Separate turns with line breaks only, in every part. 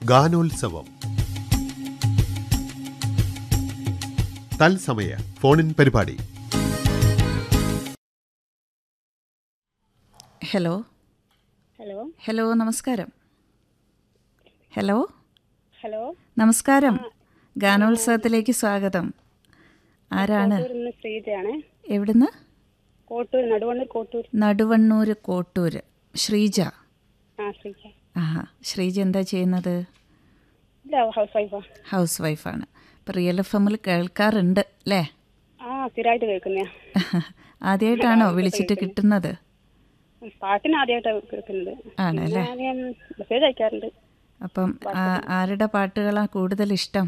ഗാനോത്സവം തത്സമയ ഫോണിൻ പരിപാടി
ഹലോ
ഹലോ
ഹലോ നമസ്കാരം ഹലോ
ഹലോ
നമസ്കാരം ഗാനോത്സവത്തിലേക്ക് സ്വാഗതം ആരാണ്
കോട്ടൂരിൽ നിന്ന് ശ്രീജയാണ്
എവിടുന്ന്
കോട്ടൂർ നടുവണ്ണൂർ കോട്ടൂർ
നടുവണ്ണൂർ കോട്ടൂർ ശ്രീജ
ആ ശ്രീജ
ആഹാ ശ്രീജ എന്താ ചെയ്യുന്നത്
ഇല്ല ഹൗസ് വൈഫാ
ഹൗസ് വൈഫാണ് ഇപ്പം റിയൽ എഫ് എമ്മിൽ കേൾക്കാറുണ്ട് അല്ലേ
ആ സ്ഥിരമായിട്ട് കേൾക്കുന്നയാ
ആദ്യമായിട്ടാണോ വിളിച്ചിട്ട് കിട്ടുന്നത്
പാട്ടിന് ആദ്യമായിട്ടാണ് കേൾക്കുന്നത്
ആണല്ലേ
പിന്നെ ഞാൻ മെസ്സേജ് അയക്കാറുണ്ട്
അപ്പം ആ- ആരുടെ പാട്ടുകളാണ് കൂടുതൽ ഇഷ്ടം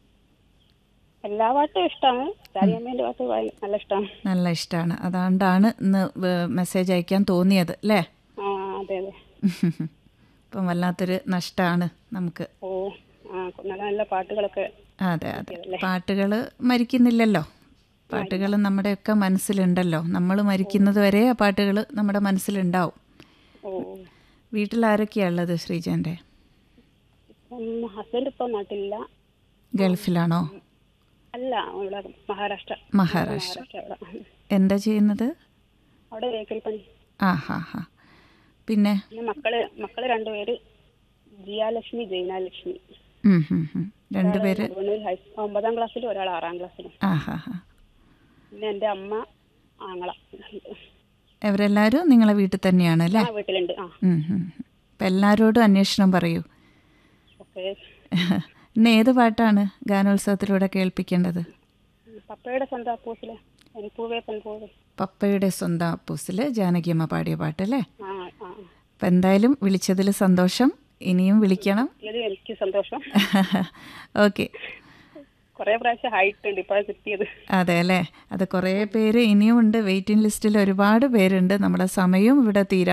എല്ലാ പാട്ടും ഇഷ്ടമാണ് രാജമ്മേൻ്റെ പാട്ട് ഭയ- നല്ല ഇഷ്ടമാണ്
നല്ല ഇഷ്ടമാണ് അതുകൊണ്ടാണ് ഇന്ന് വ- മെസ്സേജ് അയക്കാൻ തോന്നിയത് അല്ലേ
ആ അതെ അതെ
ഇപ്പം വല്ലാത്തൊരു നഷ്ടമാണ് നമുക്ക്
ഓ ആ നല്ല നല്ല പാട്ടുകളൊക്കെ
അതെ അതെ പാട്ടുകൾ മരിക്കുന്നില്ലല്ലോ പാട്ടുകൾ നമ്മുടെയൊക്കെ മനസ്സിലുണ്ടല്ലോ നമ്മൾ മരിക്കുന്നത് വരെ ആ പാട്ടുകൾ നമ്മുടെ മനസ്സിലുണ്ടാവും
ഓ
വീട്ടിൽ ആരൊക്കെയാണ് ഉള്ളത് ശ്രീജൻ്റെ
ഇപ്പം ഹസ്ബൻഡ് ഇപ്പം നാട്ടിലില്ല
ഗൾഫിലാണോ
അല്ല ഇവിടെ മഹാരാഷ്ട്ര
മഹാരാഷ്ട്ര
മഹാരാഷ്ട്ര അവിടെ
എന്താ ചെയ്യുന്നത്
അവിടെ ബേക്കറി പണി
ആ ഹാ ഹാ പിന്നെ
പിന്നെ മക്കള് മക്കള് രണ്ടുപേര് ജിയാലക്ഷ്മി ജൈനാലക്ഷ്മി
ഉം, ഉം, ഉം. രണ്ടുപേര്
ഒരാൾ ഹൈ ഒമ്പതാം ക്ലാസ്സിലും ഒരാൾ ആറാം ക്ലാസ്സിലും
ആ ഹാ ഹാ
പിന്നെ എൻ്റെ അമ്മ ആങ്ങള
അവരെല്ലാവരും നിങ്ങളെ വീട്ടിൽ തന്നെയാണ് അല്ലേ
ആ വീട്ടിലുണ്ട് ആ
ഉം, ഉം. അപ്പം എല്ലാവരോടും അന്വേഷണം പറയൂ
ഓക്കെ
ഇന്ന് ഏത് പാട്ടാണ് ഗാനോത്സവത്തിലൂടെ കേൾപ്പിക്കേണ്ടത്
പപ്പയുടെ സ്വന്തം അപ്പൂസിലെ പെൺപൂവേ പെൺപൂവേ
പപ്പയുടെ സ്വന്തം അപ്പൂസിൽ ജാനകിയമ്മ പാടിയ പാട്ടല്ലേ
ആ ആ
അപ്പം എന്തായാലും വിളിച്ചതിൽ സന്തോഷം ഇനിയും വിളിക്കണം
ഇത് എനിക്ക് സന്തോഷം
ഓക്കെ
കുറേ പ്രാവശ്യം ഹൈറ്റ് ഉണ്ട് ഇപ്പോഴാണ് കിട്ടിയത്
അതെ അല്ലേ അത് കുറേ പേര് ഇനിയും ഉണ്ട് വെയിറ്റിംഗ് ലിസ്റ്റിൽ ഒരുപാട് പേരുണ്ട് നമ്മുടെ സമയവും ഇവിടെ തീരാ